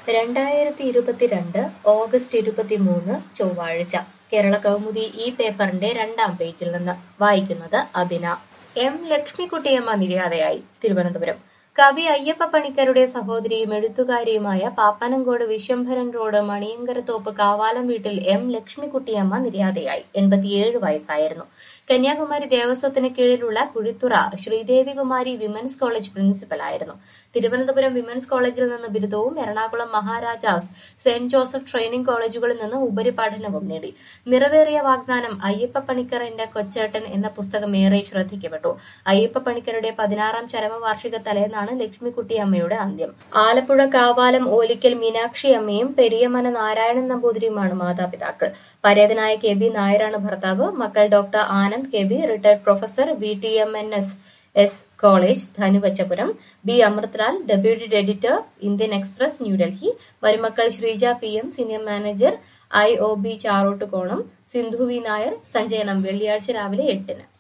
രണ്ടായിരത്തി ഇരുപത്തിരണ്ട് ഓഗസ്റ്റ് ഇരുപത്തിമൂന്ന് ചൊവ്വാഴ്ച കേരള കൗമുദി ഈ പേപ്പറിന്റെ രണ്ടാം പേജിൽ നിന്ന് വായിക്കുന്നത് അബിന എം ലക്ഷ്മിക്കുട്ടിയമ്മ നിര്യാതയായി തിരുവനന്തപുരം കവി അയ്യപ്പ പണിക്കരുടെ സഹോദരിയും എഴുത്തുകാരിയുമായ പാപ്പനംകോട് വിശ്വംഭരൻ റോഡ് മണിയങ്കരത്തോപ്പ് കാവാലം വീട്ടിൽ എം ലക്ഷ്മിക്കുട്ടിയമ്മ നിര്യാതയായി എൺപത്തിയേഴ് വയസ്സായിരുന്നു കന്യാകുമാരി ദേവസ്വത്തിന് കീഴിലുള്ള കുഴിത്തുറ ശ്രീദേവി കുമാരി വിമൻസ് കോളേജ് പ്രിൻസിപ്പലായിരുന്നു തിരുവനന്തപുരം വിമൻസ് കോളേജിൽ നിന്ന് ബിരുദവും Ernakulam Maharajas saint Joseph training കോളേജുകളിൽ നിന്ന് ഉപരിപഠനവും നേടി നിറവേറിയ വാഗ്ദാനം അയ്യപ്പ പണിക്കറിന്റെ കൊച്ചേട്ടൻ എന്ന പുസ്തകം ഏറെ ശ്രദ്ധിക്കപ്പെട്ടു അയ്യപ്പ പണിക്കരുടെ പതിനാറാം ചരമവാർഷിക തലേന്നാണ് ലക്ഷ്മിക്കുട്ടിയമ്മയുടെ അന്ത്യം ആലപ്പുഴ കാവാലം ഓലിക്കൽ മീനാക്ഷി അമ്മയും പെരിയമന നാരായണൻ നമ്പൂതിരിയുമാണ് മാതാപിതാക്കൾ പരേതനായ കെ ബി നായരാണ് ഭർത്താവ് മക്കൾ doctor Anand K B retired professor V T M N S S college Dhanuvachapuram B Amritlal deputy editor Indian Express New Delhi മരുമക്കൾ Sreeja P M senior manager I O B Charottukonam Sindhu V Nair സഞ്ചയനം വെള്ളിയാഴ്ച രാവിലെ എട്ടിന്